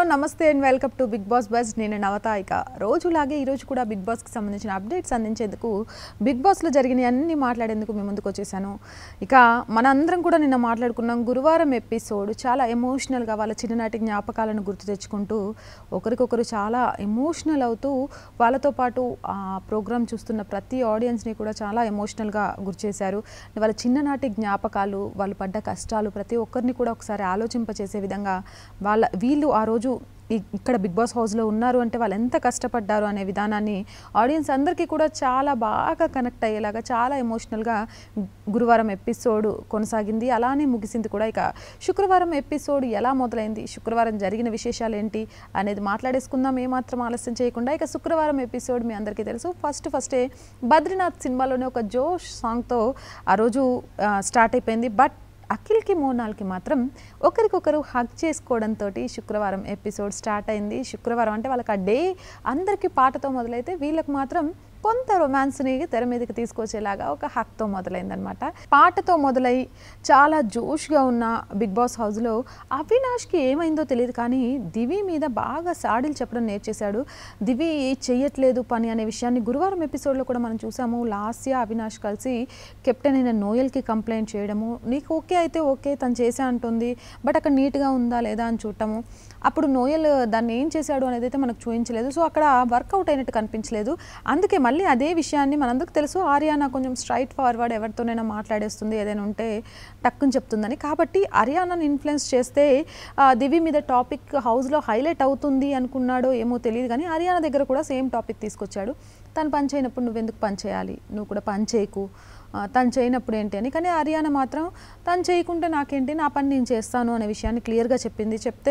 నమస్తే and welcome to Bigg Boss buzz నేను నవత ఇక రోజులాగే ఈరోజు కూడా బిగ్ బాస్కి సంబంధించిన అప్డేట్స్ అందించేందుకు బిగ్ బాస్లో జరిగిన అన్ని మాట్లాడేందుకు మేము ముందుకు వచ్చేసాను ఇక మనందరం కూడా నిన్న మాట్లాడుకున్నాం గురువారం ఎపిసోడ్ చాలా ఎమోషనల్గా వాళ్ళ చిన్ననాటి జ్ఞాపకాలను గుర్తు తెచ్చుకుంటూ ఒకరికొకరు చాలా ఎమోషనల్ అవుతూ వాళ్ళతో పాటు ఆ ప్రోగ్రామ్ చూస్తున్న ప్రతి ఆడియన్స్ని కూడా చాలా ఎమోషనల్గా గురి చేశారు వాళ్ళ చిన్ననాటి జ్ఞాపకాలు వాళ్ళు పడ్డ కష్టాలు ప్రతి ఒక్కరిని కూడా ఒకసారి ఆలోచింపచేసే విధంగా వాళ్ళ వీళ్ళు ఆ రోజు ఇ- ఇక్కడ బిగ్ బాస్ హౌస్లో ఉన్నారు అంటే వాళ్ళు ఎంత కష్టపడ్డారు అనే విధానాన్ని ఆడియన్స్ అందరికీ కూడా చాలా బాగా కనెక్ట్ అయ్యేలాగా చాలా ఎమోషనల్గా గురువారం ఎపిసోడ్ కొనసాగింది అలానే ముగిసింది కూడా ఇక శుక్రవారం ఎపిసోడ్ ఎలా మొదలైంది శుక్రవారం జరిగిన విశేషాలు ఏంటి అనేది మాట్లాడేసుకుందాం ఏమాత్రం ఆలస్యం చేయకుండా ఇక శుక్రవారం ఎపిసోడ్ మీ అందరికీ తెలుసు ఫస్ట్ ఫస్టే బద్రీనాథ్ సినిమాలోనే ఒక జోష్ సాంగ్తో ఆ రోజు ఆ, స్టార్ట్ అయిపోయింది బట్ అఖిల్కి మోనాల్కి మాత్రం ఒకరికొకరు హగ్ చేసుకోవడంతో శుక్రవారం ఎపిసోడ్ స్టార్ట్ అయింది శుక్రవారం అంటే వాళ్ళకి ఆ డే అందరికీ పాటతో మొదలైతే వీళ్ళకి మాత్రం కొంత రొమాన్స్ని తెర మీదకి తీసుకొచ్చేలాగా ఒక హక్తో మొదలైందనమాట పాటతో మొదలై చాలా జోష్గా ఉన్న బిగ్ బాస్ హౌస్లో అవినాష్కి ఏమైందో తెలియదు కానీ దివి మీద బాగా సాడీలు చెప్పడం నేర్చేశాడు దివి చెయ్యట్లేదు పని అనే విషయాన్ని గురువారం ఎపిసోడ్లో కూడా మనం చూసాము లాస్య అవినాష్ కలిసి కెప్టెన్ అయిన నోయల్కి కంప్లైంట్ చేయడము నీకు ఓకే అయితే ఓకే తను చేసా అంటుంది బట్ అక్కడ నీట్గా ఉందా లేదా అని చూడటము అప్పుడు నోయల్ దాన్ని ఏం చేశాడు అనేది అయితే మనకు చూపించలేదు సో అక్కడ వర్కౌట్ అయినట్టు కనిపించలేదు అందుకే మళ్ళీ అదే విషయాన్ని మనందరికి తెలుసు ఆర్యానా కొంచెం స్ట్రైట్ ఫార్వర్డ్ ఎవరితోనైనా మాట్లాడేస్తుంది ఏదైనా ఉంటే టక్కుని చెప్తుందని కాబట్టి హర్యానాని ఇన్ఫ్లుయెన్స్ చేస్తే ఆ, దివి మీద టాపిక్ హౌస్లో హైలైట్ అవుతుంది అనుకున్నాడో ఏమో తెలియదు కానీ హర్యానా దగ్గర కూడా సేమ్ టాపిక్ తీసుకొచ్చాడు తను పని చేయనప్పుడు నువ్వెందుకు పని చేయాలి నువ్వు కూడా పని చేయకు ఆ, తను చేయనప్పుడు ఏంటి అని కానీ హర్యానా మాత్రం తను చేయకుంటే నాకేంటి నా పని నేను చేస్తాను అనే విషయాన్ని క్లియర్గా చెప్పింది చెప్తే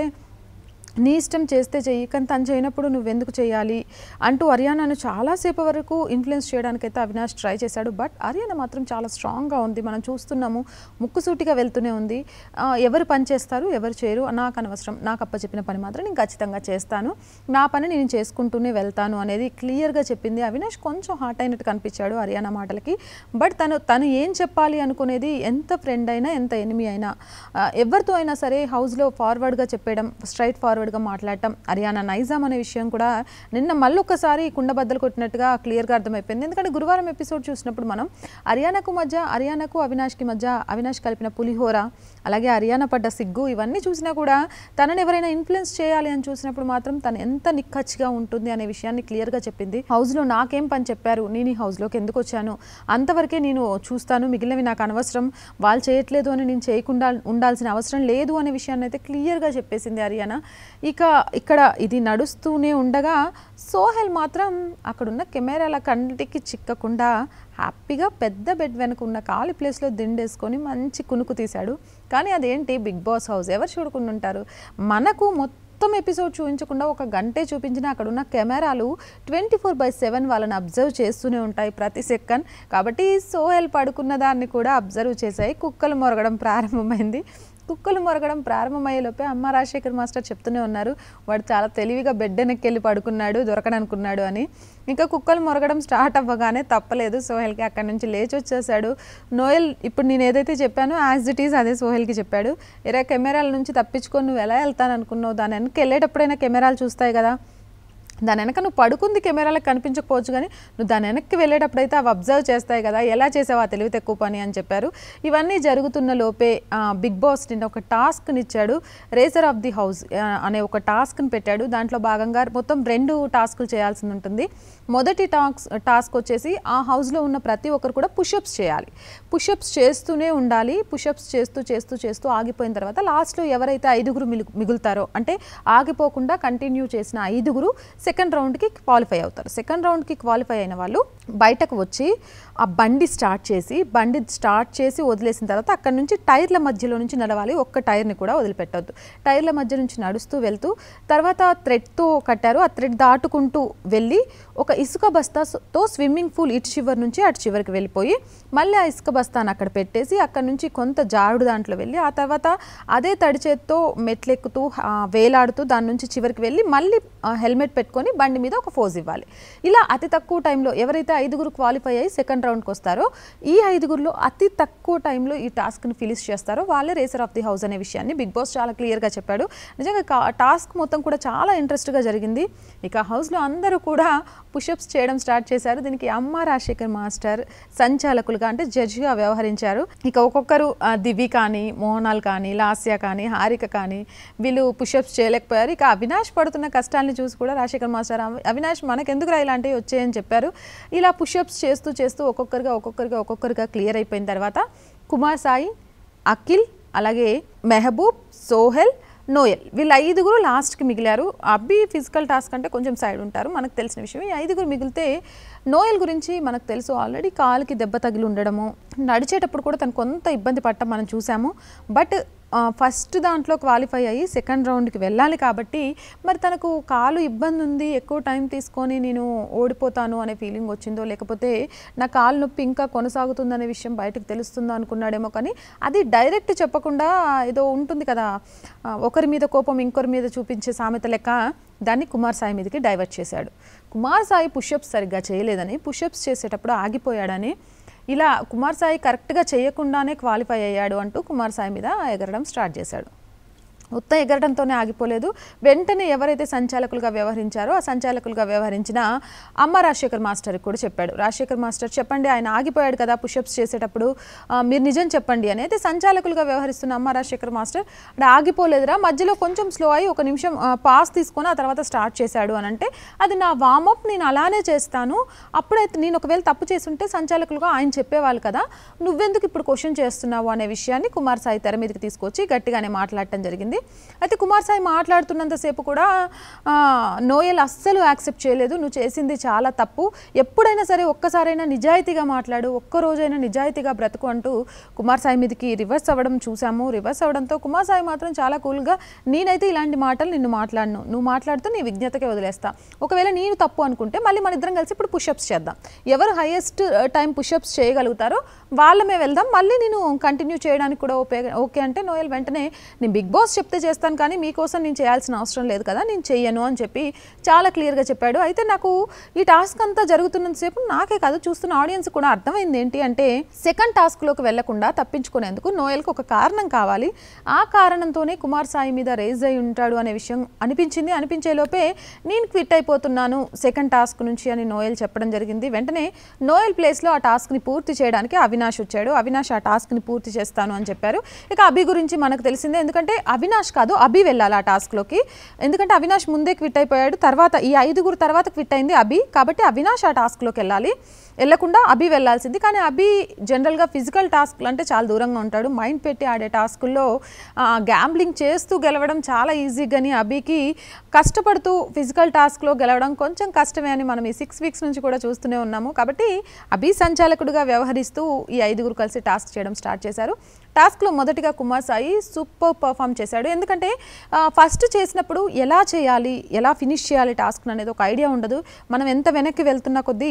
నీ ఇష్టం చేస్తే చెయ్యి కానీ తను చేయనప్పుడు నువ్వెందుకు చేయాలి అంటూ హర్యానాను చాలాసేపు వరకు ఇన్ఫ్లుయెన్స్ చేయడానికైతే అవినాష్ ట్రై చేశాడు బట్ హర్యానా మాత్రం చాలా స్ట్రాంగ్గా ఉంది మనం చూస్తున్నాము ముక్కుసూటిగా వెళ్తూనే ఉంది ఆ, ఎవరు పని చేస్తారు ఎవరు చేయరు నాకు అనవసరం నాకు అప్ప చెప్పిన పని మాత్రం నేను ఖచ్చితంగా చేస్తాను నా పని నేను చేసుకుంటూనే వెళ్తాను అనేది క్లియర్గా చెప్పింది అవినాష్ కొంచెం హార్ట్ అయినట్టు కనిపించాడు హర్యానా మాటలకి బట్ తను తను ఏం చెప్పాలి అనుకునేది ఎంత ఫ్రెండ్ అయినా ఎంత ఎనిమి అయినా ఆ, ఎవరితో అయినా సరే హౌస్లో ఫార్వర్డ్గా చెప్పేయడం స్ట్రైట్ ఫార్వర్డ్గా మాట్లాడటం హర్యానా నైజాం అనే విషయం కూడా నిన్న మళ్ళీ ఒక్కసారి కుండబద్దలు కొట్టినట్టుగా క్లియర్గా అర్థమైపోయింది ఎందుకంటే గురువారం ఎపిసోడ్ చూసినప్పుడు మనం హర్యానాకు మధ్య హర్యానాకు అవినాష్కి మధ్య అవినాష్ కలిపిన పులిహోర అలాగే హర్యానా పడ్డ సిగ్గు ఇవన్నీ చూసినా కూడా తనని ఎవరైనా ఇన్ఫ్లుయెన్స్ చేయాలి అని చూసినప్పుడు మాత్రం తను ఎంత నిక్కచ్చిగా ఉంటుంది అనే విషయాన్ని క్లియర్గా చెప్పింది హౌస్లో నాకేం పని చెప్పారు నేను ఈ హౌస్లోకి ఎందుకు వచ్చాను అంతవరకే నేను చూస్తాను మిగిలినవి నాకు అనవసరం వాళ్ళు చేయట్లేదు అని నేను చేయకుండా ఉండాల్సిన అవసరం లేదు అనే విషయాన్ని అయితే క్లియర్గా చెప్పేసింది హర్యానా ఇక ఇక్కడ ఇది నడుస్తూనే ఉండగా సోహెల్ మాత్రం అక్కడున్న కెమెరాల కంటికి చిక్కకుండా హ్యాపీగా పెద్ద బెడ్ వెనుక ఉన్న ఖాళీ ప్లేస్లో దిండేసుకొని మంచి కునుకు తీశాడు కానీ అదేంటి బిగ్ బాస్ హౌస్ ఎవరు చూడకుండా ఉంటారు మనకు మొత్తం ఎపిసోడ్ చూపించకుండా ఒక గంటే చూపించిన అక్కడ ఉన్న కెమెరాలు ట్వంటీ ఫోర్ బై సెవెన్ వాళ్ళని అబ్జర్వ్ చేస్తూనే ఉంటాయి ప్రతి సెకండ్ కాబట్టి సోహెల్ పడుకున్న దాన్ని కూడా అబ్జర్వ్ చేశాయి కుక్కలు మొరగడం ప్రారంభమైంది కుక్కలు మొరగడం ప్రారంభమయ్యేలోపే అమ్మ రాజశేఖర్ మాస్టర్ చెప్తూనే ఉన్నారు వాడు చాలా తెలివిగా బెడ్ వెనక్కి వెళ్ళి పడుకున్నాడు దొరకడనుకున్నాడు అని ఇంకా కుక్కలు మొరగడం స్టార్ట్ అవ్వగానే తప్పలేదు సోహెల్కి అక్కడి నుంచి లేచి వచ్చేసాడు నోయల్ ఇప్పుడు నేను ఏదైతే చెప్పానో యాజ్ ఇట్ ఈజ్ అదే సోహెల్కి చెప్పాడు ఇరవై కెమెరాల నుంచి తప్పించుకొని నువ్వు ఎలా వెళ్తాను అనుకున్నావు దాని వెనక్కి వెళ్ళేటప్పుడైనా కెమెరాలు చూస్తాయి కదా దాని వెనక నువ్వు పడుకుంది కెమెరాలకు కనిపించకపోవచ్చు కానీ నువ్వు దాని వెనక్కి వెళ్ళేటప్పుడు అయితే అవి అబ్జర్వ్ చేస్తాయి కదా ఎలా చేసావు ఆ తెలివి తక్కువ పని అని చెప్పారు ఇవన్నీ జరుగుతున్న లోపే ఆ, బిగ్ బాస్ నిన్న ఒక టాస్క్ని ఇచ్చాడు రేసర్ ఆఫ్ ది హౌస్ ఆ, అనే ఒక టాస్క్ని పెట్టాడు దాంట్లో భాగంగా మొత్తం రెండు టాస్కులు చేయాల్సి ఉంటుంది మొదటి టాస్క్ టాస్క్ వచ్చేసి ఆ హౌస్లో ఉన్న ప్రతి ఒక్కరు కూడా పుషప్స్ చేయాలి పుషప్స్ చేస్తూనే ఉండాలి పుషప్స్ చేస్తూ చేస్తూ చేస్తూ ఆగిపోయిన తర్వాత లాస్ట్లో ఎవరైతే ఐదుగురు మిలు మిగులుతారో అంటే ఆగిపోకుండా కంటిన్యూ చేసిన ఐదుగురు సెకండ్ రౌండ్కి క్వాలిఫై అవుతారు సెకండ్ రౌండ్కి క్వాలిఫై అయిన వాళ్ళు బయటకు వచ్చి ఆ బండి స్టార్ట్ చేసి బండి స్టార్ట్ చేసి వదిలేసిన తర్వాత అక్కడ నుంచి టైర్ల మధ్యలో నుంచి నడవాలి ఒక్క టైర్ని కూడా వదిలిపెట్టొద్దు టైర్ల మధ్య నుంచి నడుస్తూ వెళ్తూ తర్వాత థ్రెడ్తో కట్టారు ఆ థ్రెడ్ దాటుకుంటూ వెళ్ళి ఒక ఇసుక బస్తాతో స్విమ్మింగ్ పూల్ ఇటు చివరి నుంచి అటు చివరికి వెళ్ళిపోయి మళ్ళీ ఆ ఇసుక బస్తాను అక్కడ పెట్టేసి అక్కడ నుంచి కొంత జారుడు దాంట్లో వెళ్ళి ఆ తర్వాత అదే తడి చేత్తో మెట్లెక్కుతూ ఆ, వేలాడుతూ దాని నుంచి చివరికి వెళ్ళి మళ్ళీ హెల్మెట్ పెట్టుకొని బండి మీద ఒక ఫోజ్ ఇవ్వాలి ఇలా అతి తక్కువ టైంలో ఎవరైతే ఐదుగురు క్వాలిఫై అయ్యి సెకండ్ రౌండ్కి వస్తారో ఈ ఐదుగురిలో అతి తక్కువ టైంలో ఈ టాస్క్ని ఫినిష్ చేస్తారో వాళ్ళే రేసర్ ఆఫ్ ది హౌస్ అనే విషయాన్ని బిగ్ బాస్ చాలా క్లియర్గా చెప్పాడు నిజంగా కా- టాస్క్ మొత్తం కూడా చాలా ఇంట్రెస్ట్గా జరిగింది ఇక హౌస్లో అందరూ కూడా పుషప్స్ చేయడం స్టార్ట్ చేశారు దీనికి అమ్మ రాజశేఖర్ మాస్టర్ సంచాలకులుగా అంటే జడ్జిగా వ్యవహరించారు ఇక ఒక్కొక్కరు ఆ, దివి కానీ మోహనాల్ కానీ లాస్య కానీ హారిక కానీ వీళ్ళు పుషప్స్ చేయలేకపోయారు ఇక అవినాష్ పడుతున్న కష్టాన్ని చూసి కూడా రాజశేఖర్ మాస్టర్ "అవి- అవినాష్ మనకెందుకురా ఇలాంటివి వచ్చాయని చెప్పారు ఇలా పుషప్స్ చేస్తూ చేస్తూ ఒక్కొక్కరిగా ఒక్కొక్కరిగా ఒక్కొక్కరిగా క్లియర్ అయిపోయిన తర్వాత కుమార్ సాయి అఖిల్ అలాగే మెహబూబ్ సోహెల్ నోయల్ వీళ్ళు ఐదుగురు లాస్ట్కి మిగిలారు అబ్బి ఫిజికల్ టాస్క్ అంటే కొంచెం సైడ్ ఉంటారు మనకు తెలిసిన విషయం ఈ ఐదుగురు మిగిలితే నోయల్ గురించి మనకు తెలుసు ఆల్రెడీ కాలుకి దెబ్బ తగిలి ఉండడము నడిచేటప్పుడు కూడా తను కొంత ఇబ్బంది పడటం మనం చూసాము బట్ ఫస్ట్ దాంట్లో క్వాలిఫై అయ్యి సెకండ్ రౌండ్కి వెళ్ళాలి కాబట్టి మరి తనకు కాలు ఇబ్బంది ఉంది ఎక్కువ టైం తీసుకొని నేను ఓడిపోతాను అనే ఫీలింగ్ వచ్చిందో లేకపోతే నా కాలు నొప్పి ఇంకా కొనసాగుతుందనే విషయం బయటకు తెలుస్తుందో అనుకున్నాడేమో కానీ అది డైరెక్ట్ చెప్పకుండా ఏదో ఉంటుంది కదా ఆ, ఒకరి మీద కోపం ఇంకొకరి మీద చూపించే సామెత లెక్క దాన్ని కుమార్ సాయి మీదకి డైవర్ట్ చేశాడు కుమార్ సాయి పుషప్స్ సరిగ్గా చేయలేదని పుషప్స్ చేసేటప్పుడు ఆగిపోయాడని ఇలా కుమార్ సాయి కరెక్ట్గా చేయకుండానే క్వాలిఫై అయ్యాడు అంటూ కుమార్ సాయి మీద ఎగరడం స్టార్ట్ చేశాడు ఉత్త ఎగరడంతోనే ఆగిపోలేదు వెంటనే ఎవరైతే సంచాలకులుగా వ్యవహరించారో ఆ సంచాలకులుగా వ్యవహరించిన అమ్మ రాజశేఖర్ మాస్టర్కి కూడా చెప్పాడు రాజశేఖర్ మాస్టర్ చెప్పండి ఆయన ఆగిపోయాడు కదా పుషప్స్ చేసేటప్పుడు ఆ, మీరు నిజం చెప్పండి అని అయితే సంచాలకులుగా వ్యవహరిస్తున్న అమ్మ రాజశేఖర్ మాస్టర్ అంటే ఆగిపోలేదురా మధ్యలో కొంచెం స్లో అయ్యి ఒక నిమిషం ఆ, పాస్ తీసుకొని ఆ తర్వాత స్టార్ట్ చేశాడు అని అంటే అది నా వామప్ నేను అలానే చేస్తాను అప్పుడైతే నేను ఒకవేళ తప్పు చేస్తుంటే సంచాలకులుగా ఆయన చెప్పేవాళ్ళు కదా నువ్వెందుకు ఇప్పుడు క్వశ్చన్ చేస్తున్నావు అనే విషయాన్ని కుమార్ సాయి తెర మీదకి తీసుకొచ్చి గట్టిగానే మాట్లాడటం జరిగింది అయితే కుమార్ సాయి మాట్లాడుతున్నంతసేపు కూడా ఆ, నోయల్ అస్సలు యాక్సెప్ట్ చేయలేదు నువ్వు చేసింది చాలా తప్పు ఎప్పుడైనా సరే ఒక్కసారైనా నిజాయితీగా మాట్లాడు ఒక్క రోజైనా నిజాయితీగా బ్రతుకు అంటూ కుమార్ సాయి మీదకి రివర్స్ అవ్వడం చూసాము రివర్స్ అవ్వడంతో కుమార్ సాయి మాత్రం చాలా కూల్గా నేనైతే ఇలాంటి మాటలు నిన్ను మాట్లాడను నువ్వు మాట్లాడుతూ నీ విజ్ఞతకే వదిలేస్తా ఒకవేళ నేను తప్పు అనుకుంటే మళ్ళీ మన ఇద్దరం కలిసి ఇప్పుడు పుషప్స్ చేద్దాం ఎవరు హైయెస్ట్ టైం పుషప్స్ చేయగలుగుతారో వాళ్ళమే వెళ్దాం మళ్ళీ నేను కంటిన్యూ చేయడానికి కూడా ఓకే ఓకే అంటే నోయల్ వెంటనే నేను బిగ్ బాస్ చెప్తే చేస్తాను కానీ మీకోసం నేను చేయాల్సిన అవసరం లేదు కదా నేను చెయ్యను అని చెప్పి చాలా క్లియర్గా చెప్పాడు అయితే నాకు ఈ టాస్క్ అంతా జరుగుతున్నంతసేపు నాకే కాదు చూస్తున్న ఆడియన్స్ కూడా అర్థమైంది ఏంటి అంటే సెకండ్ టాస్క్లోకి వెళ్లకుండా తప్పించుకునేందుకు నోయల్కి ఒక కారణం కావాలి ఆ కారణంతోనే కుమార్ సాయి మీద రేజ్ అయి ఉంటాడు అనే విషయం అనిపించింది అనిపించే లోపే నేను క్విట్ అయిపోతున్నాను సెకండ్ టాస్క్ నుంచి అని నోయల్ చెప్పడం జరిగింది వెంటనే నోయల్ ప్లేస్లో ఆ టాస్క్ని పూర్తి చేయడానికి అవినాష్ వచ్చాడు అవినాష్ ఆ టాస్క్ని పూర్తి చేస్తాను అని చెప్పారు ఇక అభి గురించి మనకు తెలిసిందే ఎందుకంటే అవినాష్ కాదు అభి వెళ్ళాలి ఆ టాస్క్లోకి ఎందుకంటే అవినాష్ ముందే క్విట్ అయిపోయాడు తర్వాత ఈ ఐదుగురు తర్వాత క్విట్ అయింది అభి కాబట్టి అవినాష్ ఆ టాస్క్లోకి వెళ్ళాలి వెళ్ళకుండా అభి వెళ్ళాల్సింది కానీ అభి జనరల్గా ఫిజికల్ టాస్క్లు అంటే చాలా దూరంగా ఉంటాడు మైండ్ పెట్టి ఆడే టాస్కుల్లో గ్యాంబ్లింగ్ చేస్తూ గెలవడం చాలా ఈజీ కానీ అభికి కష్టపడుతూ ఫిజికల్ టాస్క్లో గెలవడం కొంచెం కష్టమే అని మనం ఈ సిక్స్ వీక్స్ నుంచి కూడా చూస్తూనే ఉన్నాము కాబట్టి అభి సంచాలకుడిగా వ్యవహరిస్తూ ఈ ఐదుగురు కలిసి టాస్క్ చేయడం స్టార్ట్ చేశారు టాస్క్లో మొదటిగా కుమార్ సాయి సూపర్ పర్ఫామ్ చేశాడు ఎందుకంటే ఫస్ట్ చేసినప్పుడు ఎలా చేయాలి ఎలా ఫినిష్ చేయాలి టాస్క్ అనేది ఒక ఐడియా ఉండదు మనం ఎంత వెనక్కి వెళ్తున్న కొద్దీ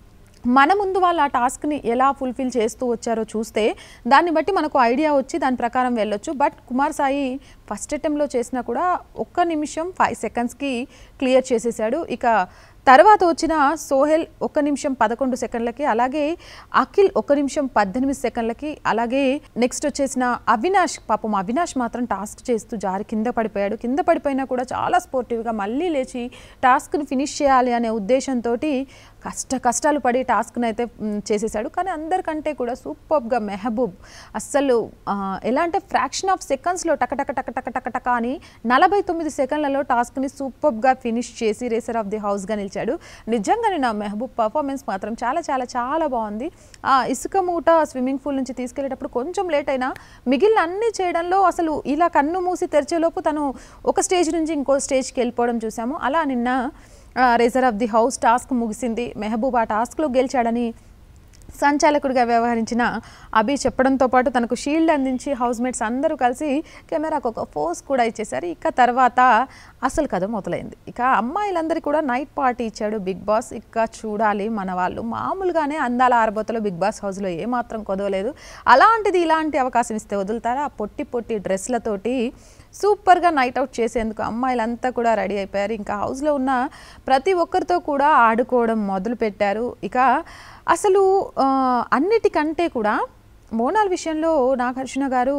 మన ముందు వాళ్ళు ఆ టాస్క్ని ఎలా ఫుల్ఫిల్ చేస్తూ వచ్చారో చూస్తే దాన్ని బట్టి మనకు ఐడియా వచ్చి దాని ప్రకారం వెళ్ళొచ్చు బట్ కుమార్ సాయి ఫస్ట్ అటెంప్ట్లో చేసినా కూడా ఒక్క నిమిషం ఫైవ్ సెకండ్స్కి క్లియర్ చేసేసాడు ఇక తర్వాత వచ్చిన సోహెల్ ఒక నిమిషం పదకొండు సెకండ్లకి అలాగే అఖిల్ ఒక నిమిషం పద్దెనిమిది సెకండ్లకి అలాగే నెక్స్ట్ వచ్చేసిన అవినాష్ పాపం అవినాష్ మాత్రం టాస్క్ చేస్తూ జారి కింద పడిపోయాడు కింద పడిపోయినా కూడా చాలా స్పోర్టివ్గా మళ్ళీ లేచి టాస్క్ని ఫినిష్ చేయాలి అనే ఉద్దేశంతో కష్ట కష్టాలు పడి టాస్క్ని అయితే మ్, చేసేసాడు కానీ అందరికంటే కూడా సూపర్గా మెహబూబ్ అస్సలు ఆ, ఎలా అంటే ఫ్రాక్షన్ ఆఫ్ సెకండ్స్లో టక టక టక టక టక టక అని నలభై తొమ్మిది సెకండ్లలో టాస్క్ని సూపర్గా ఫినిష్ చేసి రేసర్ ఆఫ్ ది హౌస్గా నిలిచాడు నిజంగానే నా మెహబూబ్ పర్ఫార్మెన్స్ మాత్రం చాలా చాలా చాలా బాగుంది ఆ ఇసుక మూట స్విమ్మింగ్ పూల్ నుంచి తీసుకెళ్లేటప్పుడు కొంచెం లేట్ అయినా మిగిలిన అన్ని చేయడంలో అసలు ఇలా కన్ను మూసి తెరిచేలోపు తను ఒక స్టేజ్ నుంచి ఇంకో స్టేజ్కి వెళ్ళిపోవడం చూసాము అలా నిన్న razor of the house task ముగిసింది మెహబూబ్ ఆ టాస్క్లో గెలిచాడని సంచాలకుడిగా వ్యవహరించిన అభి చెప్పడంతో పాటు తనకు షీల్డ్ అందించి హౌస్ మేట్స్ అందరూ కలిసి కెమెరాకు ఒక ఫోర్స్ కూడా ఇచ్చేశారు ఇక తర్వాత అసలు కథ మొదలైంది ఇక అమ్మాయిలందరికీ కూడా నైట్ పార్టీ ఇచ్చాడు బిగ్ బాస్ ఇక చూడాలి మన వాళ్ళు మామూలుగానే అందాల ఆరబోతలో బిగ్ బాస్ హౌస్లో ఏమాత్రం కొదవలేదు అలాంటిది ఇలాంటి అవకాశం ఇస్తే వదులుతారా ఆ పొట్టి పొట్టి డ్రెస్లతోటి సూపర్గా నైట్ అవుట్ చేసేందుకు అమ్మాయిలంతా కూడా రెడీ అయిపోయారు ఇంకా హౌస్లో ఉన్న ప్రతి ఒక్కరితో కూడా ఆడుకోవడం మొదలు పెట్టారు ఇక అసలు ఆ, అన్నిటికంటే కూడా మోనాల్ విషయంలో నాగార్జున గారు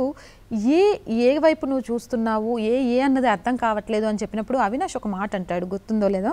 ఏ ఏ వైపు నువ్వు చూస్తున్నావు ఏ ఏ అన్నది అర్థం కావట్లేదు అని చెప్పినప్పుడు అవినాష్ ఒక మాట అంటాడు గుర్తుందో లేదో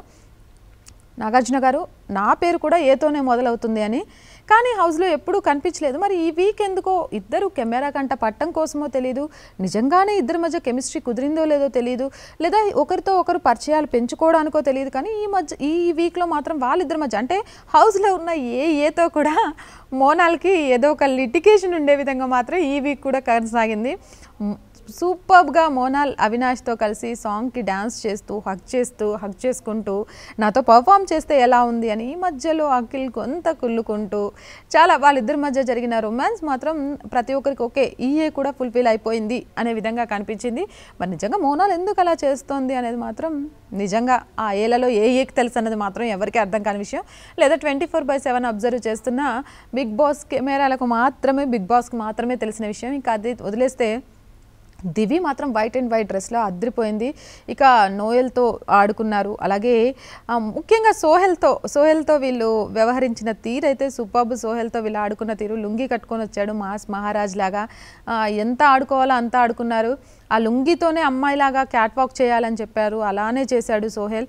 నాగార్జున గారు నా పేరు కూడా ఏతోనే మొదలవుతుంది అని కానీ హౌస్లో ఎప్పుడూ కనిపించలేదు మరి ఈ వీక్ ఎందుకో ఇద్దరు కెమెరా కంట పట్టం కోసమో తెలియదు నిజంగానే ఇద్దరి మధ్య కెమిస్ట్రీ కుదిరిందో లేదో తెలియదు లేదా ఒకరితో ఒకరు పరిచయాలు పెంచుకోవడానికో తెలియదు కానీ ఈ మధ్య ఈ వీక్లో మాత్రం వాళ్ళిద్దరి మధ్య అంటే హౌస్లో ఉన్న ఏ ఏతో కూడా మోనాల్కి ఏదో ఒక లిటికేషన్ ఉండే విధంగా మాత్రం ఈ వీక్ కూడా కొనసాగింది మ్, సూపర్గా మోనాల్ అవినాష్తో కలిసి సాంగ్కి డ్యాన్స్ చేస్తూ హక్ చేస్తూ హక్ చేసుకుంటూ నాతో పర్ఫామ్ చేస్తే ఎలా ఉంది అని ఈ మధ్యలో అఖిల్ కొంత కుళ్ళుకుంటూ చాలా వాళ్ళిద్దరి మధ్య జరిగిన రొమాన్స్ మాత్రం ప్రతి ఒక్కరికి ఓకే ఈఏ కూడా ఫుల్ఫిల్ అయిపోయింది అనే విధంగా కనిపించింది మరి నిజంగా మోనాల్ ఎందుకు అలా చేస్తోంది అనేది మాత్రం నిజంగా ఆ ఏలలో ఏ ఏకి తెలుసు అన్నది మాత్రం ఎవరికి అర్థం కాని విషయం లేదా twenty four by seven observe చేస్తున్న బిగ్ బాస్ కెమెరాలకు మాత్రమే బిగ్ బాస్కి మాత్రమే తెలిసిన విషయం ఇంకా అది వదిలేస్తే దివి మాత్రం వైట్ అండ్ వైట్ డ్రెస్లో అద్దరిపోయింది ఇక నోయల్తో ఆడుకున్నారు అలాగే ఆ, ముఖ్యంగా సోహెల్తో సోహెల్తో వీళ్ళు వ్యవహరించిన తీరు అయితే సూపర్బ్ సోహెల్తో వీళ్ళు ఆడుకున్న తీరు లుంగి కట్టుకొని వచ్చాడు మాస్ మహారాజ్ లాగా ఆ, ఎంత ఆడుకోవాలో అంత ఆడుకున్నారు ఆ లుంగితోనే అమ్మాయిలాగా క్యాట్ వాక్ చేయాలని చెప్పారు అలానే చేశాడు సోహెల్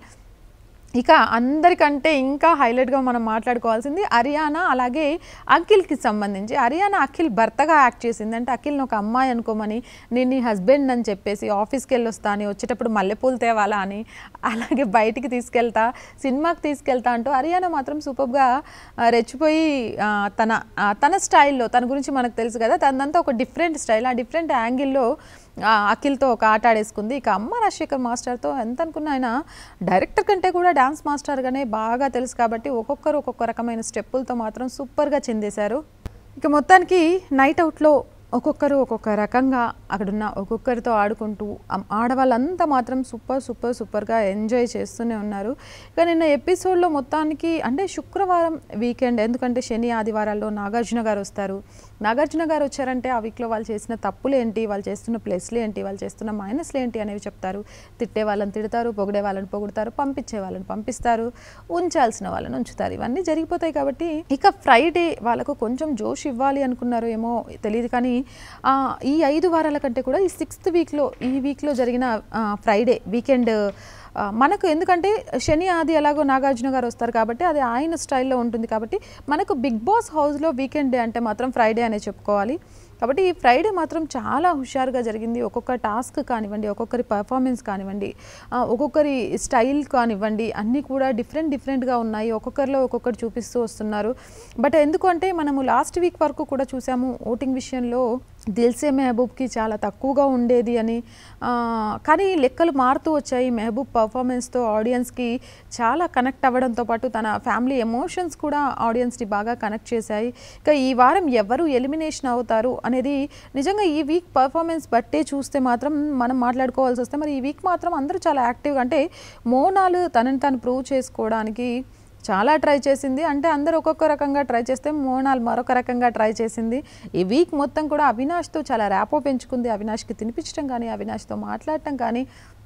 ఇక అందరికంటే ఇంకా హైలైట్గా మనం మాట్లాడుకోవాల్సింది హరియానా అలాగే అఖిల్కి సంబంధించి హరియానా అఖిల్ భర్తగా యాక్ట్ చేసింది అంటే అఖిల్ని ఒక అమ్మాయి అనుకోమని నేను నీ హస్బెండ్ అని చెప్పేసి ఆఫీస్కి వెళ్ళి వస్తా అని వచ్చేటప్పుడు మల్లెపూలు తేవాలా అని అలాగే బయటికి తీసుకెళ్తా సినిమాకి తీసుకెళ్తా అంటూ హరియానా మాత్రం సూపర్గా రెచ్చిపోయి ఆ, తన ఆ, తన స్టైల్లో తన గురించి మనకు తెలుసు కదా తనంతా ఒక డిఫరెంట్ స్టైల్ ఆ డిఫరెంట్ యాంగిల్లో ఆ, అఖిల్తో ఒక ఆట ఆడేసుకుంది ఇక అమ్మ రాజశేఖర్ మాస్టర్తో ఎంత అనుకున్న ఆయన డైరెక్టర్ కంటే కూడా డాన్స్ మాస్టర్గానే బాగా తెలుసు కాబట్టి ఒక్కొక్కరు ఒక్కొక్క రకమైన స్టెప్పులతో మాత్రం సూపర్గా చెందేశారు ఇక మొత్తానికి నైట్ అవుట్లో ఒక్కొక్కరు ఒక్కొక్క రకంగా అక్కడున్న ఒక్కొక్కరితో ఆడుకుంటూ అమ్- ఆడవాళ్ళంతా మాత్రం సూపర్ సూపర్ సూపర్గా ఎంజాయ్ చేస్తూనే ఉన్నారు ఇక నిన్న ఎపిసోడ్లో మొత్తానికి అంటే శుక్రవారం వీకెండ్ ఎందుకంటే శని ఆదివారాల్లో నాగార్జున గారు వస్తారు నాగార్జున గారు వచ్చారంటే ఆ వీక్లో వాళ్ళు చేసిన తప్పులు ఏంటి వాళ్ళు చేస్తున్న ప్లస్లు ఏంటి వాళ్ళు చేస్తున్న మైనస్లు ఏంటి అనేవి చెప్తారు తిట్టే వాళ్ళని తిడతారు పొగిడే వాళ్ళని పొగుడతారు పంపించే వాళ్ళని పంపిస్తారు ఉంచాల్సిన వాళ్ళని ఉంచుతారు ఇవన్నీ జరిగిపోతాయి కాబట్టి ఇక ఫ్రైడే వాళ్ళకు కొంచెం జోష్ ఇవ్వాలి అనుకున్నారు ఏమో తెలియదు కానీ ఆ, ఈ ఐదు వారాల కంటే కూడా ఈ సిక్స్త్ వీక్లో ఈ వీక్లో జరిగిన ఆ, ఫ్రైడే వీకెండ్ ఆ, మనకు ఎందుకంటే శని ఆది ఎలాగో నాగార్జున గారు వస్తారు కాబట్టి అది ఆయన స్టైల్లో ఉంటుంది కాబట్టి మనకు బిగ్ బాస్ హౌస్లో వీకెండ్ డే అంటే మాత్రం ఫ్రైడే అనే చెప్పుకోవాలి కాబట్టి ఈ ఫ్రైడే మాత్రం చాలా హుషారుగా జరిగింది ఒక్కొక్క టాస్క్ కానివ్వండి ఒక్కొక్కరి పర్ఫార్మెన్స్ కానివ్వండి ఆ, ఒక్కొక్కరి స్టైల్ కానివ్వండి అన్నీ కూడా డిఫరెంట్ డిఫరెంట్గా ఉన్నాయి ఒక్కొక్కరిలో ఒక్కొక్కటి చూపిస్తూ వస్తున్నారు బట్ ఎందుకంటే మనము లాస్ట్ వీక్ వరకు కూడా చూసాము ఓటింగ్ విషయంలో దిల్సే మెహబూబ్కి చాలా తక్కువగా ఉండేది అని ఆ, కానీ లెక్కలు మారుతూ వచ్చాయి మెహబూబ్ పర్ఫార్మెన్స్తో ఆడియన్స్కి చాలా కనెక్ట్ అవ్వడంతో పాటు తన ఫ్యామిలీ ఎమోషన్స్ కూడా ఆడియన్స్ని బాగా కనెక్ట్ చేశాయి ఇక ఈ వారం ఎవరు ఎలిమినేషన్ అవుతారు అనేది నిజంగా ఈ వీక్ పర్ఫార్మెన్స్ బట్టే చూస్తే మాత్రం మనం మాట్లాడుకోవాల్సి వస్తే మరి ఈ వీక్ మాత్రం అందరూ చాలా యాక్టివ్గా అంటే మోనాలు తనని తను ప్రూవ్ చేసుకోవడానికి చాలా ట్రై చేసింది అంటే అందరూ ఒక్కొక్క రకంగా ట్రై చేస్తే మోనాల్ మరొక రకంగా ట్రై చేసింది ఈ వీక్ మొత్తం కూడా అవినాష్తో చాలా ర్యాపో పెంచుకుంది అవినాష్కి తినిపించడం కానీ అవినాష్తో మాట్లాడటం కానీ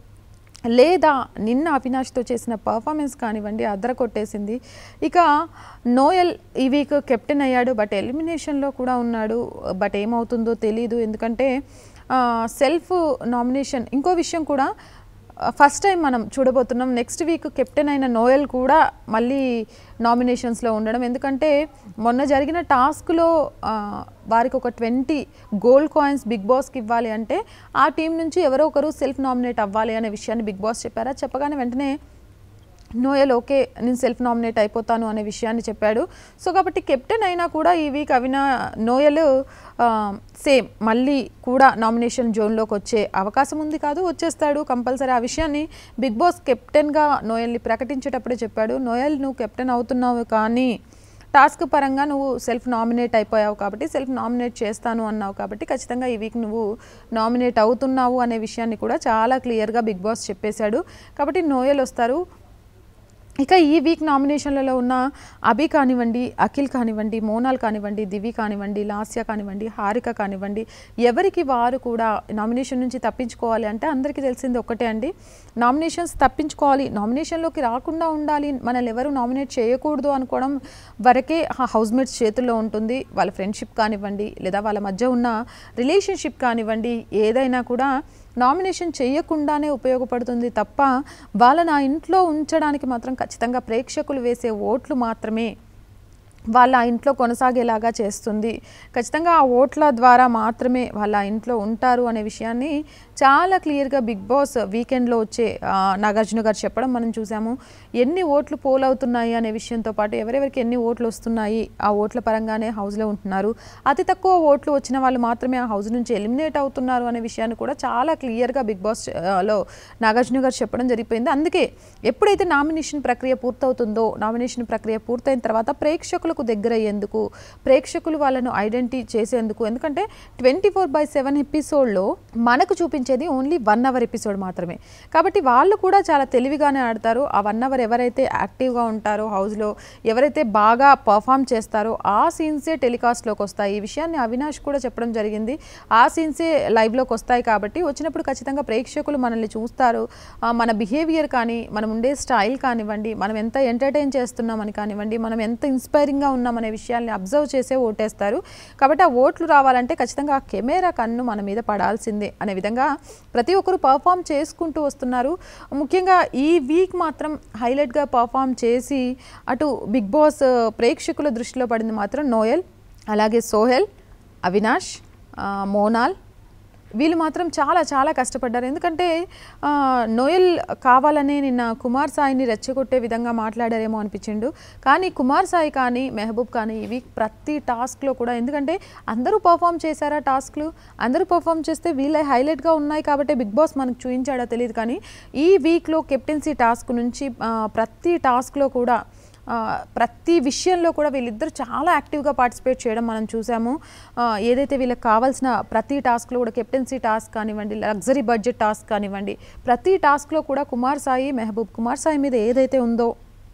లేదా నిన్న అవినాష్తో చేసిన పర్ఫార్మెన్స్ కానివ్వండి అద్దర కొట్టేసింది ఇక నోయల్ ఈ వీక్ కెప్టెన్ అయ్యాడు బట్ ఎలిమినేషన్లో కూడా ఉన్నాడు బట్ ఏమవుతుందో తెలీదు ఎందుకంటే సెల్ఫ్ నామినేషన్ ఇంకో విషయం కూడా ఫస్ట్ టైం మనం చూడబోతున్నాం నెక్స్ట్ వీక్ కెప్టెన్ అయిన నోయల్ కూడా మళ్ళీ నామినేషన్స్లో ఉండడం ఎందుకంటే మొన్న జరిగిన టాస్క్లో ఆ, వారికి ఒక ట్వంటీ గోల్డ్ కాయిన్స్ బిగ్ బాస్కి ఇవ్వాలి అంటే ఆ టీం నుంచి ఎవరో ఒకరు సెల్ఫ్ నామినేట్ అవ్వాలి అనే విషయాన్ని బిగ్ బాస్ చెప్పారా చెప్పగానే వెంటనే నోయల్ ఓకే నేను సెల్ఫ్ నామినేట్ అయిపోతాను అనే విషయాన్ని చెప్పాడు సో కాబట్టి కెప్టెన్ అయినా కూడా ఈ వీక్ అవినా నోయల్ సేమ్ మళ్ళీ కూడా నామినేషన్ జోన్లోకి వచ్చే అవకాశం ఉంది కాదు వచ్చేస్తాడు కంపల్సరీ ఆ విషయాన్ని బిగ్ బాస్ కెప్టెన్గా నోయల్ని ప్రకటించేటప్పుడే చెప్పాడు నోయల్ నువ్వు కెప్టెన్ అవుతున్నావు కానీ టాస్క్ పరంగా నువ్వు సెల్ఫ్ నామినేట్ అయిపోయావు కాబట్టి సెల్ఫ్ నామినేట్ చేస్తాను అన్నావు కాబట్టి ఖచ్చితంగా ఈ వీక్ నువ్వు నామినేట్ అవుతున్నావు అనే విషయాన్ని కూడా చాలా క్లియర్గా బిగ్ బాస్ చెప్పేశాడు కాబట్టి నోయల్ వస్తారు ఇక ఈ వీక్ నామినేషన్లలో ఉన్న అభి కానివ్వండి అఖిల్ కానివ్వండి మోనాల్ కానివ్వండి దివి కానివ్వండి లాస్య కానివ్వండి హారిక కానివ్వండి ఎవరికి వారు కూడా నామినేషన్ నుంచి తప్పించుకోవాలి అంటే అందరికీ తెలిసింది ఒక్కటే అండి నామినేషన్స్ తప్పించుకోవాలి నామినేషన్లోకి రాకుండా ఉండాలి మనల్ని ఎవరు నామినేట్ చేయకూడదు అనుకోవడం వరకే హౌస్ మేట్స్ చేతుల్లో ఉంటుంది వాళ్ళ ఫ్రెండ్షిప్ కానివ్వండి లేదా వాళ్ళ మధ్య ఉన్న రిలేషన్షిప్ కానివ్వండి ఏదైనా కూడా నామినేషన్ చేయకుండానే ఉపయోగపడుతుంది తప్ప వాళ్ళని ఆ ఇంట్లో ఉంచడానికి మాత్రం ఖచ్చితంగా ప్రేక్షకులు వేసే ఓట్లు మాత్రమే వాళ్ళ ఆ ఇంట్లో కొనసాగేలాగా చేస్తుంది ఖచ్చితంగా ఆ ఓట్ల ద్వారా మాత్రమే వాళ్ళ ఆ ఇంట్లో ఉంటారు అనే విషయాన్ని చాలా క్లియర్గా బిగ్ బాస్ వీకెండ్లో వచ్చే ఆ, నాగార్జున గారు చెప్పడం మనం చూసాము ఎన్ని ఓట్లు పోల్ అవుతున్నాయి అనే విషయంతో పాటు ఎవరెవరికి ఎన్ని ఓట్లు వస్తున్నాయి ఆ ఓట్ల పరంగానే హౌస్లో ఉంటున్నారు అతి తక్కువ ఓట్లు వచ్చిన వాళ్ళు మాత్రమే ఆ హౌస్ నుంచి ఎలిమినేట్ అవుతున్నారు అనే విషయాన్ని కూడా చాలా క్లియర్గా బిగ్ బాస్ ఆ, లో నాగార్జున గారు చెప్పడం జరిగిపోయింది అందుకే ఎప్పుడైతే నామినేషన్ ప్రక్రియ పూర్తవుతుందో నామినేషన్ ప్రక్రియ పూర్తయిన తర్వాత ప్రేక్షకులకు దగ్గర అయ్యేందుకు ప్రేక్షకులు వాళ్ళను ఐడెంటిటీ చేసేందుకు ఎందుకంటే ట్వంటీ ఫోర్ బై సెవెన్ ఎపిసోడ్లో మనకు చూపించేది ఓన్లీ వన్ అవర్ ఎపిసోడ్ మాత్రమే కాబట్టి వాళ్ళు కూడా చాలా తెలివిగానే ఆడతారు ఆ వన్ అవర్ ఎవరైతే యాక్టివ్గా ఉంటారో హౌస్లో ఎవరైతే బాగా పర్ఫామ్ చేస్తారో ఆ సీన్సే టెలికాస్ట్లోకి వస్తాయి ఈ విషయాన్ని అవినాష్ కూడా చెప్పడం జరిగింది ఆ సీన్సే లైవ్లోకి వస్తాయి కాబట్టి వచ్చినప్పుడు ఖచ్చితంగా ప్రేక్షకులు మనల్ని చూస్తారు ఆ, మన బిహేవియర్ కానీ మనం ఉండే స్టైల్ కానివ్వండి మనం ఎంత ఎంటర్టైన్ చేస్తున్నామని కానివ్వండి మనం ఎంత ఇన్స్పైరింగ్గా ఉన్నామనే విషయాల్ని అబ్జర్వ్ చేసే ఓటేస్తారు కాబట్టి ఆ ఓట్లు రావాలంటే ఖచ్చితంగా ఆ కెమెరా కన్ను మన మీద పడాల్సిందే అనే విధంగా ప్రతి ఒక్కరు పర్ఫామ్ చేసుకుంటూ వస్తున్నారు ముఖ్యంగా ఈ వీక్ మాత్రం హైలైట్గా పర్ఫామ్ చేసి అటు బిగ్ బాస్ ప్రేక్షకుల దృష్టిలో పడింది మాత్రం నోయల్ అలాగే సోహెల్ అవినాష్ ఆ, మోనాల్ వీళ్ళు మాత్రం చాలా చాలా కష్టపడ్డారు ఎందుకంటే ఆ, నోయల్ కావాలనే నిన్న కుమార్ సాయిని రెచ్చగొట్టే విధంగా మాట్లాడారేమో అనిపించిండు కానీ కుమార్ సాయి కానీ మెహబూబ్ కానీ ఇవి ప్రతి టాస్క్లో కూడా ఎందుకంటే అందరూ పర్ఫామ్ చేశారా టాస్క్లు అందరూ పర్ఫామ్ చేస్తే వీళ్ళే హైలైట్గా ఉన్నాయి కాబట్టి బిగ్ బాస్ మనకు చూపించాడో తెలియదు కానీ ఈ వీక్లో కెప్టెన్సీ టాస్క్ నుంచి ఆ, ప్రతి టాస్క్లో కూడా ఆ, ప్రతి విషయంలో కూడా వీళ్ళిద్దరు చాలా యాక్టివ్గా పార్టిసిపేట్ చేయడం మనం చూసాము ఆ, ఏదైతే వీళ్ళకి కావాల్సిన ప్రతి టాస్క్లో కూడా కెప్టెన్సీ టాస్క్ కానివ్వండి లగ్జరీ బడ్జెట్ టాస్క్ కానివ్వండి ప్రతి టాస్క్లో కూడా కుమార్ సాయి మెహబూబ్ కుమార్ సాయి మీద ఏదైతే ఉందో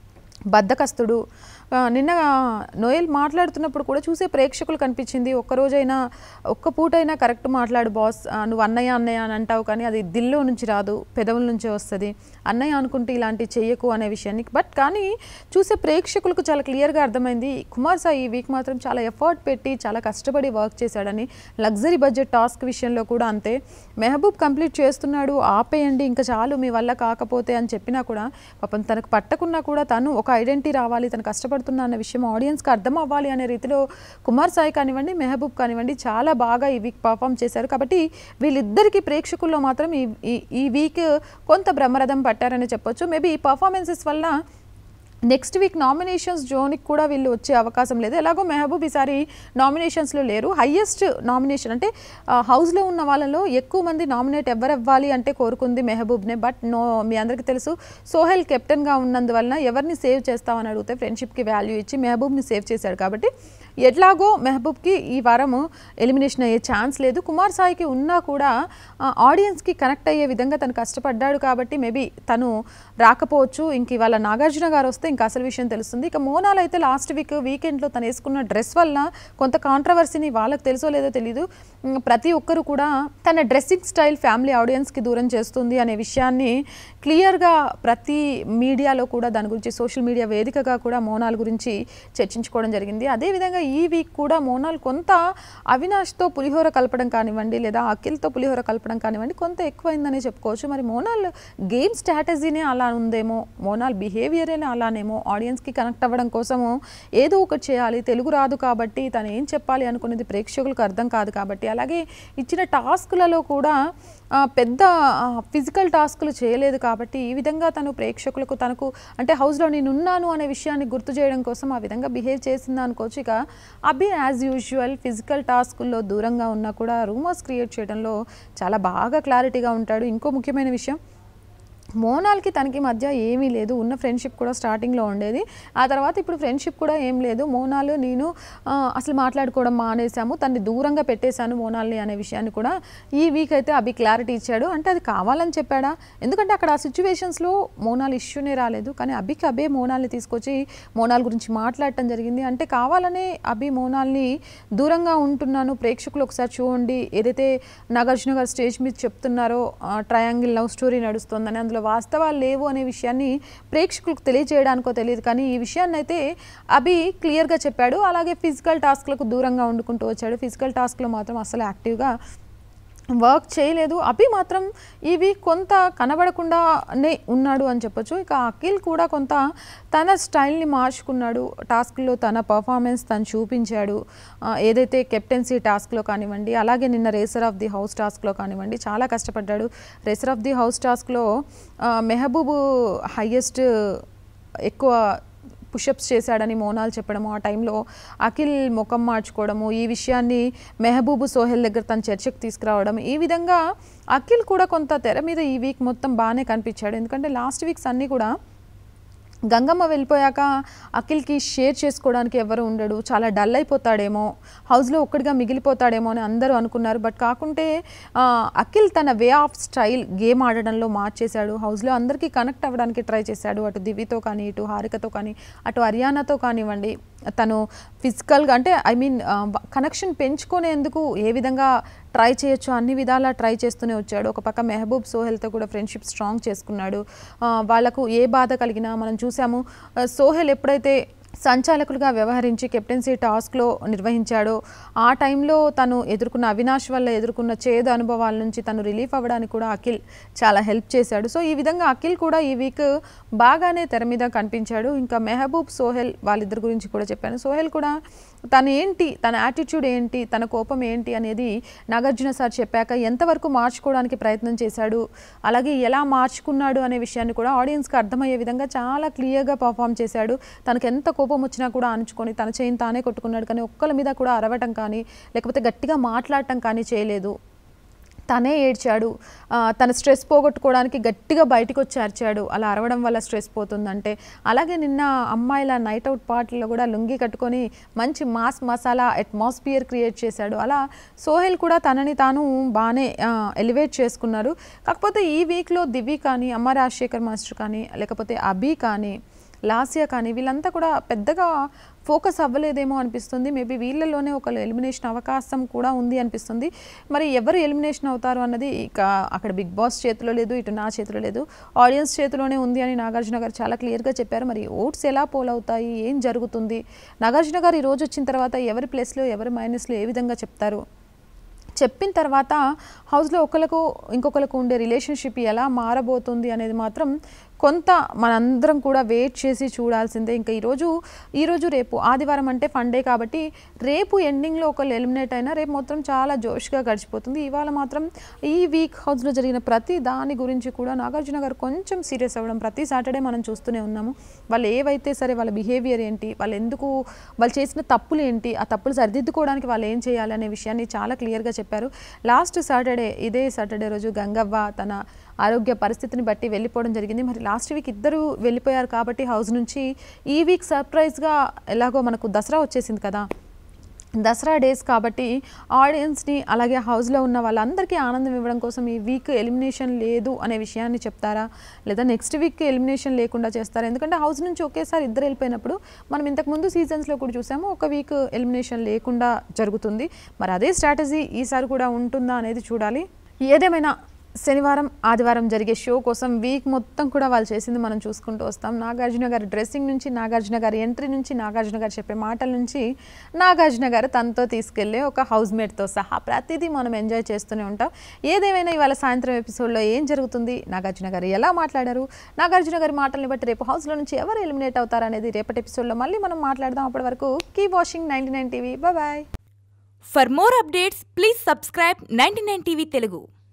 బద్దకస్తుడు ఆ, నిన్న నోయల్ మాట్లాడుతున్నప్పుడు కూడా చూసే ప్రేక్షకులు కనిపించింది ఒక్కరోజైనా ఒక్క పూటైనా కరెక్ట్ మాట్లాడు బాస్ ఆ, నువ్వు అన్నయ్య అన్నయ్య అని అంటావు కానీ అది దిల్లో నుంచి రాదు పెదవుల నుంచే వస్తుంది అన్నయ్య అనుకుంటే ఇలాంటివి చెయ్యకు అనే విషయాన్ని బట్ కానీ చూసే ప్రేక్షకులకు చాలా క్లియర్గా అర్థమైంది కుమార్ సాయి ఈ వీక్ మాత్రం చాలా ఎఫర్ట్ పెట్టి చాలా కష్టపడి వర్క్ చేశాడని లగ్జరీ బడ్జెట్ టాస్క్ విషయంలో కూడా అంతే మెహబూబ్ కంప్లీట్ చేస్తున్నాడు ఆపేయండి ఇంకా చాలు మీ వల్ల కాకపోతే అని చెప్పినా కూడా పాపం తనకు పట్టకున్నా కూడా తను ఒక ఐడెంటిటీ రావాలి తను కష్టపడుతున్నా అన్న విషయం ఆడియన్స్కి అర్థం అవ్వాలి అనే రీతిలో కుమార్ సాయి కానివ్వండి మెహబూబ్ కానివ్వండి చాలా బాగా ఈ వీక్ పర్ఫామ్ చేశారు కాబట్టి వీళ్ళిద్దరికీ ప్రేక్షకుల్లో మాత్రం ఈ ఈ- ఈ వీక్ కొంత బ్రహ్మరథం పట్టారని చెప్పొచ్చు మేబీ ఈ పర్ఫార్మెన్సెస్ వల్ల నెక్స్ట్ వీక్ నామినేషన్స్ జోన్కి కూడా వీళ్ళు వచ్చే అవకాశం లేదు ఎలాగో మెహబూబ్ ఈసారి నామినేషన్స్లో లేరు హయ్యెస్ట్ నామినేషన్ అంటే ఆ, హౌస్లో ఉన్న వాళ్ళలో ఎక్కువ మంది నామినేట్ ఎవరు ఇవ్వాలి అంటే కోరుకుంది మెహబూబ్నే బట్ నో మీ అందరికీ తెలుసు సోహెల్ కెప్టెన్గా ఉన్నందువలన ఎవరిని సేవ్ చేస్తామని అడిగితే ఫ్రెండ్షిప్కి వాల్యూ ఇచ్చి మెహబూబ్ని సేవ్ చేశాడు కాబట్టి ఎట్లాగో మెహబూబ్కి ఈ వారము ఎలిమినేషన్ అయ్యే ఛాన్స్ లేదు కుమార్ సాయికి ఉన్నా కూడా ఆడియన్స్కి కనెక్ట్ అయ్యే విధంగా తను కష్టపడ్డాడు కాబట్టి మేబీ తను రాకపోవచ్చు ఇంక ఇవాళ నాగార్జున గారు వస్తే ఇంకా అసలు విషయం తెలుస్తుంది ఇక మోనాల్ అయితే లాస్ట్ వీక్ వీకెండ్లో తను వేసుకున్న డ్రెస్ వల్ల కొంత కాంట్రవర్సీని వాళ్ళకి తెలుసో లేదో తెలియదు ఉమ్, ప్రతి ఒక్కరు కూడా తన డ్రెస్సింగ్ స్టైల్ ఫ్యామిలీ ఆడియన్స్కి దూరం చేస్తుంది అనే విషయాన్ని క్లియర్గా ప్రతి మీడియాలో కూడా దాని గురించి సోషల్ మీడియా వేదికగా కూడా మోనాల్ గురించి చర్చించుకోవడం జరిగింది అదేవిధంగా ఈ వీక్ కూడా మోనాల్ కొంత అవినాష్తో పులిహోర కలపడం కానివ్వండి లేదా అఖిల్తో పులిహోర కలపడం కానివ్వండి కొంత ఎక్కువైందనే చెప్పుకోవచ్చు మరి మోనాల్ గేమ్ స్ట్రాటజీనే అలా ఉందేమో మోనాల్ బిహేవియరే అలానేమో ఆడియన్స్కి కనెక్ట్ అవ్వడం కోసము ఏదో ఒకటి చేయాలి తెలుగు రాదు కాబట్టి తను ఏం చెప్పాలి అనుకునేది ప్రేక్షకులకు అర్థం కాదు కాబట్టి అలాగే ఇచ్చిన టాస్కులలో కూడా ఆ, పెద్ద ఫిజికల్ టాస్కులు చేయలేదు కాబట్టి ఈ విధంగా తను ప్రేక్షకులకు తనకు అంటే హౌస్లో నేను ఉన్నాను అనే విషయాన్ని గుర్తు చేయడం కోసం ఆ విధంగా బిహేవ్ చేసింది అనుకోవచ్చు ఇక అభి యాజ్ యూజువల్ ఫిజికల్ టాస్కుల్లో దూరంగా ఉన్నా కూడా రూమర్స్ క్రియేట్ చేయడంలో చాలా బాగా క్లారిటీగా ఉంటాడు ఇంకో ముఖ్యమైన విషయం మోనాల్కి తనకి మధ్య ఏమీ లేదు ఉన్న ఫ్రెండ్షిప్ కూడా స్టార్టింగ్లో ఉండేది ఆ తర్వాత ఇప్పుడు ఫ్రెండ్షిప్ కూడా ఏం లేదు మోనాలు నేను ఆ, అసలు మాట్లాడుకోవడం మానేశాము తన్ని దూరంగా పెట్టేశాను మోనాల్ని అనే విషయాన్ని కూడా ఈ వీక్ అయితే అభి క్లారిటీ ఇచ్చాడు అంటే అది కావాలని చెప్పాడా ఎందుకంటే అక్కడ ఆ సిచ్యువేషన్స్లో మోనాల్ ఇష్యూనే రాలేదు కానీ అభికి అబే మోనాల్ని తీసుకొచ్చి మోనాల్ గురించి మాట్లాడటం జరిగింది అంటే కావాలనే అభి మోనాల్ని దూరంగా ఉంటున్నాను ప్రేక్షకులు ఒకసారి చూడండి ఏదైతే నాగార్జున గారు స్టేజ్ మీద చెప్తున్నారో ట్రయాంగిల్ లవ్ స్టోరీ నడుస్తుందని అందులో వాస్తవాలు లేవు అనే విషయాన్ని ప్రేక్షకులకు తెలియజేయడానికో తెలియదు కానీ ఈ విషయాన్ని అయితే అభి క్లియర్గా చెప్పాడు అలాగే ఫిజికల్ టాస్క్లకు దూరంగా వండుకుంటూ వచ్చాడు ఫిజికల్ టాస్క్లో మాత్రం అసలు యాక్టివ్గా వర్క్ చేయలేదు అభి మాత్రం ఇవి కొంత కనబడకుండానే ఉన్నాడు అని చెప్పొచ్చు ఇక అఖిల్ కూడా కొంత తన స్టైల్ని మార్చుకున్నాడు టాస్క్లో తన పర్ఫార్మెన్స్ తను చూపించాడు ఆ, ఏదైతే కెప్టెన్సీ టాస్క్లో కానివ్వండి అలాగే నిన్న రేసర్ ఆఫ్ ది హౌస్ టాస్క్లో కానివ్వండి చాలా కష్టపడ్డాడు రేసర్ ఆఫ్ ది హౌస్ టాస్క్లో ఆ, మెహబూబ్ హయ్యెస్ట్ ఎక్కువ పుషప్స్ చేశాడని మోనాల్ చెప్పడము ఆ టైంలో అఖిల్ ముఖం మార్చుకోవడము ఈ విషయాన్ని మెహబూబ్ సోహెల్ దగ్గర తన చర్చకు తీసుకురావడం ఈ విధంగా అఖిల్ కూడా కొంత తెర మీద ఈ వీక్ మొత్తం బాగానే కనిపించాడు ఎందుకంటే లాస్ట్ వీక్స్ అన్నీ కూడా గంగమ్మ వెళ్ళిపోయాక అఖిల్కి షేర్ చేసుకోవడానికి ఎవరు ఉండడు చాలా డల్ అయిపోతాడేమో హౌస్లో ఒక్కడిగా మిగిలిపోతాడేమో అని అందరూ అనుకున్నారు బట్ కాకుంటే ఆ, అఖిల్ తన వే ఆఫ్ స్టైల్ గేమ్ ఆడడంలో మార్చేశాడు హౌస్లో అందరికీ కనెక్ట్ అవ్వడానికి ట్రై చేశాడు అటు దివితో కానీ ఇటు హారికతో కానీ అటు హర్యానాతో కానివ్వండి తను ఫిజికల్గా అంటే ఐ మీన్ కనెక్షన్ పెంచుకునేందుకు ఏ విధంగా ట్రై చేయొచ్చు అన్ని విధాలా ట్రై చేస్తూనే వచ్చాడు ఒక పక్క మెహబూబ్ సోహెల్తో కూడా ఫ్రెండ్షిప్ స్ట్రాంగ్ చేసుకున్నాడు ఆ, వాళ్ళకు ఏ బాధ కలిగినా మనం చూసాము ఆ, సోహెల్ ఎప్పుడైతే సంచాలకులుగా వ్యవహరించి కెప్టెన్సీ టాస్క్లో నిర్వహించాడో ఆ టైంలో తను ఎదుర్కొన్న అవినాష్ వల్ల ఎదుర్కొన్న చేదు అనుభవాల నుంచి తను రిలీఫ్ అవ్వడానికి కూడా అఖిల్ చాలా హెల్ప్ చేశాడు సో ఈ విధంగా అఖిల్ కూడా ఈ వీక్ బాగానే తెర మీద కనిపించాడు ఇంకా మెహబూబ్ సోహెల్ వాళ్ళిద్దరి గురించి కూడా చెప్పాను సోహెల్ కూడా తను ఏంటి తన యాటిట్యూడ్ ఏంటి తన కోపం ఏంటి అనేది నాగార్జున సార్ చెప్పాక ఎంతవరకు మార్చుకోవడానికి ప్రయత్నం చేశాడు అలాగే ఎలా మార్చుకున్నాడు అనే విషయాన్ని కూడా ఆడియన్స్కి అర్థమయ్యే విధంగా చాలా క్లియర్గా పర్ఫామ్ చేశాడు తనకు ఎంత కోపం వచ్చినా కూడా అణుచుకొని తన చేయిని తానే కొట్టుకున్నాడు కానీ ఒక్కల మీద కూడా అరవటం కానీ లేకపోతే గట్టిగా మాట్లాడటం కానీ చేయలేదు తనే ఏడ్చాడు ఆ, తన స్ట్రెస్ పోగొట్టుకోవడానికి గట్టిగా బయటకు వచ్చి అరిచాడు అలా అరవడం వల్ల స్ట్రెస్ పోతుందంటే అలాగే నిన్న అమ్మాయిల నైట్ అవుట్ పార్టీలో కూడా లుంగి కట్టుకొని మంచి మాస్ మసాలా అట్మాస్ఫియర్ క్రియేట్ చేశాడు అలా సోహెల్ కూడా తనని తాను బాగానే ఎలివేట్ చేసుకున్నారు కాకపోతే ఈ వీక్లో దివి కానీ అమ్మ రాజశేఖర్ మాస్టర్ కానీ లేకపోతే అభి కానీ లాస్య కానీ వీళ్ళంతా కూడా పెద్దగా ఫోకస్ అవ్వలేదేమో అనిపిస్తుంది మేబీ వీళ్ళలోనే ఒక ఎలిమినేషన్ అవకాశం కూడా ఉంది అనిపిస్తుంది మరి ఎవరు ఎలిమినేషన్ అవుతారు అన్నది ఇక అక్కడ బిగ్ బాస్ చేతిలో లేదు ఇటు నా చేతిలో లేదు ఆడియన్స్ చేతిలోనే ఉంది అని నాగార్జున గారు చాలా క్లియర్గా చెప్పారు మరి ఓట్స్ ఎలా పోల్ అవుతాయి ఏం జరుగుతుంది నాగార్జున గారు ఈ రోజు వచ్చిన తర్వాత ఎవరి ప్లేస్లో ఎవరి మైనస్లో ఏ విధంగా చెప్తారు చెప్పిన తర్వాత హౌస్లో ఒకరికి ఇంకొకరికి ఉండే రిలేషన్షిప్ ఎలా మారబోతుంది అనేది మాత్రం కొంత మనందరం కూడా వెయిట్ చేసి చూడాల్సిందే ఇంకా ఈరోజు ఈరోజు రేపు ఆదివారం అంటే ఫండే కాబట్టి రేపు ఎండింగ్లో ఒకళ్ళు ఎలిమినేట్ అయినా రేపు మొత్తం చాలా జోష్గా గడిచిపోతుంది ఇవాళ మాత్రం ఈ వీక్ హౌస్లో జరిగిన ప్రతి దాని గురించి కూడా నాగార్జున గారు కొంచెం సీరియస్ అవ్వడం ప్రతి సాటర్డే మనం చూస్తూనే ఉన్నాము వాళ్ళు ఏవైతే సరే వాళ్ళ బిహేవియర్ ఏంటి వాళ్ళు ఎందుకు వాళ్ళు చేసిన తప్పులు ఏంటి ఆ తప్పులు సరిదిద్దుకోవడానికి వాళ్ళు ఏం చేయాలి అనే విషయాన్ని చాలా క్లియర్గా చెప్పారు లాస్ట్ సాటర్డే ఇదే సాటర్డే రోజు గంగవ్వ తన ఆరోగ్య పరిస్థితిని బట్టి వెళ్ళిపోవడం జరిగింది మరి లాస్ట్ వీక్ ఇద్దరు వెళ్ళిపోయారు కాబట్టి హౌస్ నుంచి ఈ వీక్ సర్ప్రైజ్గా ఎలాగో మనకు దసరా వచ్చేసింది కదా దసరా డేస్ కాబట్టి ఆడియన్స్ని అలాగే హౌస్లో ఉన్న వాళ్ళందరికీ ఆనందం ఇవ్వడం కోసం ఈ వీక్ ఎలిమినేషన్ లేదు అనే విషయాన్ని చెప్తారా లేదా నెక్స్ట్ వీక్ ఎలిమినేషన్ లేకుండా చేస్తారా ఎందుకంటే హౌస్ నుంచి ఒకేసారి ఇద్దరు వెళ్ళిపోయినప్పుడు మనం ఇంతకుముందు సీజన్స్లో కూడా చూసాము ఒక వీక్ ఎలిమినేషన్ లేకుండా జరుగుతుంది మరి అదే స్ట్రాటజీ ఈసారి కూడా ఉంటుందా అనేది చూడాలి ఏదేమైనా శనివారం ఆదివారం జరిగే షో కోసం వీక్ మొత్తం కూడా వాళ్ళు చేసింది మనం చూసుకుంటూ వస్తాం నాగార్జున గారి డ్రెస్సింగ్ నుంచి నాగార్జున గారి ఎంట్రీ నుంచి నాగార్జున గారు చెప్పే మాటల నుంచి నాగార్జున గారు తనతో తీసుకెళ్లే ఒక హౌస్ మేట్తో సహా ప్రతిదీ మనం ఎంజాయ్ చేస్తూనే ఉంటాం ఏదేమైనా ఇవాళ సాయంత్రం ఎపిసోడ్లో ఏం జరుగుతుంది నాగార్జున గారు ఎలా మాట్లాడారు నాగార్జున గారి మాటల్ని బట్టి రేపు హౌస్లో నుంచి ఎవరు ఎలిమినేట్ అవుతారు అనేది రేపటి ఎపిసోడ్లో మళ్ళీ మనం మాట్లాడదాం అప్పటి వరకు keep watching ninety nine TV bye For more updates, please subscribe 99 TV Telugu.